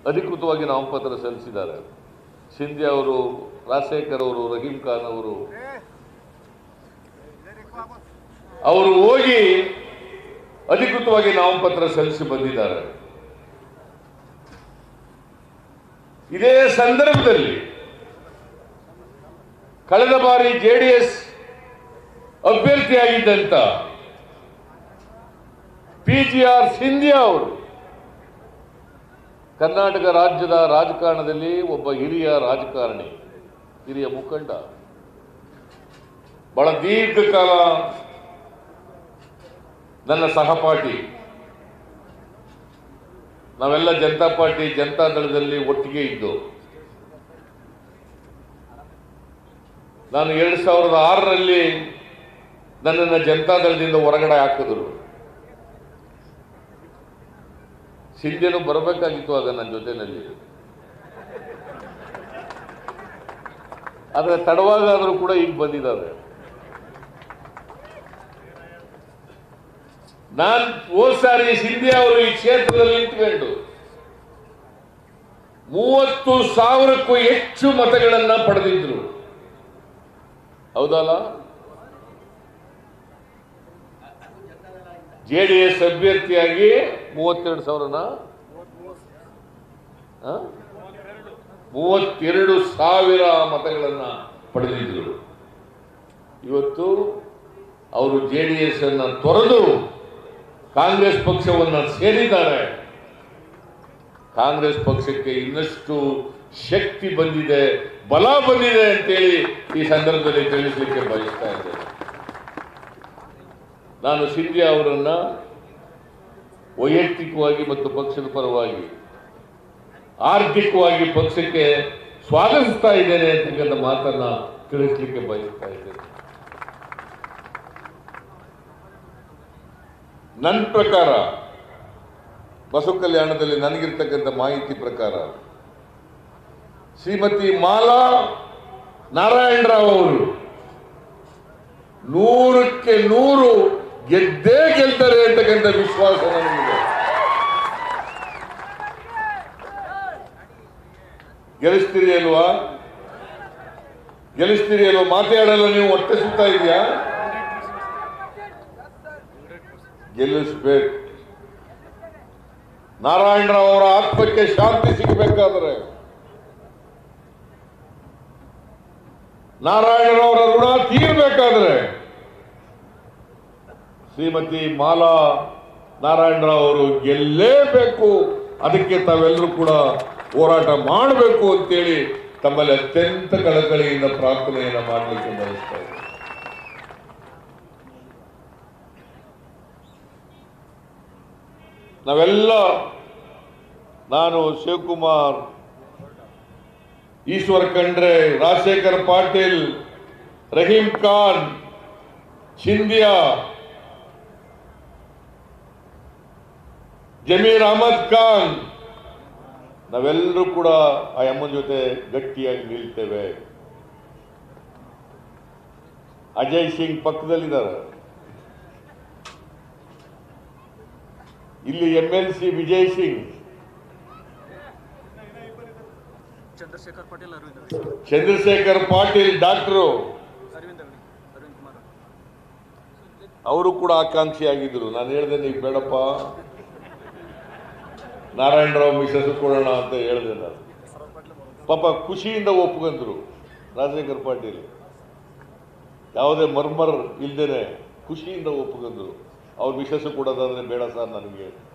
ಅಧಿಕೃತವಾಗಿ ನಾಮಪತ್ರ ಸಲ್ಲಿಸಿದ್ದಾರೆ ಸಿಂಧ್ಯಾ ಅವರು ರಾಜಶೇಖರ್ ಅವರು ರಹೀಂ ಖಾನ್ ಅವರು ಅವರು ಹೋಗಿ ಅಧಿಕೃತವಾಗಿ ನಾಮಪತ್ರ ಸಲ್ಲಿಸಿ ಬಂದಿದ್ದಾರೆ ಇದೇ ಸಂದರ್ಭದಲ್ಲಿ ಕಳೆದ ಬಾರಿ ಜೆಡಿಎಸ್ ಅಭ್ಯರ್ಥಿಯಾಗಿದ್ದಂತ ಪಿ ಜಿ ಆರ್ ಸಿಂಧ್ಯಾ ಅವರು ಕರ್ನಾಟಕ ರಾಜ್ಯದ ರಾಜಕಾರಣದಲ್ಲಿ ಒಬ್ಬ ಹಿರಿಯ ರಾಜಕಾರಣಿ ಹಿರಿಯ ಮುಖಂಡ ಬಹಳ ದೀರ್ಘಕಾಲ ನನ್ನ ಸಹಪಾಠಿ ನಾವೆಲ್ಲ ಜನತಾ ಪಾರ್ಟಿ ಜನತಾ ದಳದಲ್ಲಿ ಒಟ್ಟಿಗೆ ಇದ್ದು ನಾನು ಎರಡ್ ಸಾವಿರದ ಆರರಲ್ಲಿ ನನ್ನನ್ನು ಜನತಾ ದಳದಿಂದ ಹೊರಗಡೆ ಹಾಕಿದ್ರು ಸಿಂಧ್ಯನು ಬರಬೇಕಾಗಿತ್ತು ಆಗ ನನ್ನ ಜೊತೆನಲ್ಲಿ ಆದರೆ ತಡವಾಗಾದರೂ ಕೂಡ ಈಗ ಬಂದಿದ್ದಾರೆ ನಾನ್ ಹೋದ್ ಸಾರಿ ಸಿಂಧ್ಯಾ ಅವರು ಈ ಕ್ಷೇತ್ರದಲ್ಲಿ ನಿಂತ್ಕೊಂಡು ಮೂವತ್ತು ಸಾವಿರಕ್ಕೂ ಹೆಚ್ಚು ಮತಗಳನ್ನ ಪಡೆದಿದ್ರು ಹೌದಲ್ಲ ಜೆಡಿಎಸ್ ಅಭ್ಯರ್ಥಿಯಾಗಿ ಮೂವತ್ತೆರಡು ಸಾವಿರನ ಆ? ಮೂವತ್ತೆರಡು ಸಾವಿರ ಮತಗಳನ್ನ ಪಡೆದಿದ್ರು ಇವತ್ತು ಅವರು ಜೆ ಡಿ ಎಸ್ ಅನ್ನ ತೊರೆದು ಕಾಂಗ್ರೆಸ್ ಪಕ್ಷವನ್ನ ಸೇರಿದ್ದಾರೆ ಕಾಂಗ್ರೆಸ್ ಪಕ್ಷಕ್ಕೆ ಇನ್ನಷ್ಟು ಶಕ್ತಿ ಬಂದಿದೆ ಬಲ ಬಂದಿದೆ ಅಂತೇಳಿ ಈ ಸಂದರ್ಭದಲ್ಲಿ ತಿಳಿಸಲಿಕ್ಕೆ ಬಯಸ್ತಾ ಇದ್ದೇನೆ ನಾನು ಸಿಂಧ್ಯಾ ಅವರನ್ನ ವೈಯಕ್ತಿಕವಾಗಿ ಮತ್ತು ಪಕ್ಷದ ಪರವಾಗಿ ಆರ್ಥಿಕವಾಗಿ ಪಕ್ಷಕ್ಕೆ ಸ್ವಾಗತಿಸ್ತಾ ಇದ್ದೇನೆ ಅಂತಕ್ಕಂಥ ಮಾತನ್ನ ತಿಳಿಸ್ಲಿಕ್ಕೆ ಬಯಸ್ತಾ ಇದ್ದೇನೆ ನನ್ನ ಪ್ರಕಾರ ಬಸವ ಕಲ್ಯಾಣದಲ್ಲಿ ನನಗಿರ್ತಕ್ಕಂಥ ಮಾಹಿತಿ ಪ್ರಕಾರ ಶ್ರೀಮತಿ ಮಾಲಾ ನಾರಾಯಣರಾವ್ ಅವರು ನೂರಕ್ಕೆ ನೂರು ಗೆದ್ದೇ ಗೆಲ್ತಾರೆ ಅಂತಕ್ಕಂಥ ವಿಶ್ವಾಸ ನನಗಿದೆ ಗೆಲ್ಲಿಸ್ತೀರಿ ಅಲ್ವಾ ಗೆಲ್ಲಿಸ್ತೀರಿ ಅಲ್ವಾ ಮಾತಾಡಲ್ಲ ನೀವು ಹೊಟ್ಟೆ ಸುತ್ತಾ ಇದೆಯಾ ಗೆಲ್ಲಿಸ್ಬೇಕು ನಾರಾಯಣರಾವ್ ಅವರ ಆತ್ಮಕ್ಕೆ ಶಾಂತಿ ಸಿಗಬೇಕಾದ್ರೆ ನಾರಾಯಣರವರ ಋಣ ತೀರಬೇಕಾದ್ರೆ ಶ್ರೀಮತಿ ಮಾಲಾ ನಾರಾಯಣರಾವ್ ಅವರು ಗೆಲ್ಲೇಬೇಕು ಅದಕ್ಕೆ ತಾವೆಲ್ಲರೂ ಕೂಡ ಹೋರಾಟ ಮಾಡಬೇಕು ಅಂತೇಳಿ ತಮ್ಮಲ್ಲಿ ಅತ್ಯಂತ ಕಳಕಳಿಯಿಂದ ಪ್ರಾರ್ಥನೆಯನ್ನ ಮಾಡಲಿಕ್ಕೆ ಬಯಸ್ತಾ ಇದ್ದಾರೆ ನಾವೆಲ್ಲ ನಾನು ಶಿವಕುಮಾರ್ ಈಶ್ವರ್ ಖಂಡ್ರೆ ರಾಜಶೇಖರ್ ಪಾಟೀಲ್ ರಹೀಂ ಖಾನ್ ಸಿಂಧಿಯಾ ಜಮೀರ್ ಅಹಮದ್ ಖಾನ್ ನಾವೆಲ್ಲರೂ ಕೂಡ ಆ ಅಮ್ಮನ ಜೊತೆ ಗಟ್ಟಿಯಾಗಿ ನಿಲ್ತೇವೆ ಅಜಯ್ ಸಿಂಗ್ ಪಕ್ಕದಲ್ಲಿದ್ದಾರೆ ಇಲ್ಲಿ M L C Vijay Singh Chandrashekar Patil Aravind ಅವರು. ಚಂದ್ರಶೇಖರ್ ಪಾಟೀಲ್ ಡಾಕ್ಟರು ಅರವಿಂದ್ ಅವರು ಅರವಿಂದ್ ಕುಮಾರ್ ಅವರು. ಅವರು ಕೂಡ ಆಕಾಂಕ್ಷಿಯಾಗಿದ್ರು ನಾನು ಹೇಳಿದೆ ನೀವು ಬೇಡಪ್ಪ ನಾರಾಯಣರಾವ್ ಮಿಸಸ್ ಕೊಡೋಣ ಅಂತ ಹೇಳಿದೆ ನಾನು ಪಾಪ ಖುಷಿಯಿಂದ ಒಪ್ಕೊಂಡ್ರು ರಾಜಶೇಖರ್ ಪಾಟೀಲ್ ಯಾವುದೇ ಮರ್ಮರ್ ಇಲ್ದೇನೆ ಖುಷಿಯಿಂದ ಒಪ್ಕೊಂಡ್ರು ಅವ್ರ ಮಿಸಸ್ ಕೊಡೋದಾದ್ರೆ ಬೇಡ ಸರ್ ನನಗೆ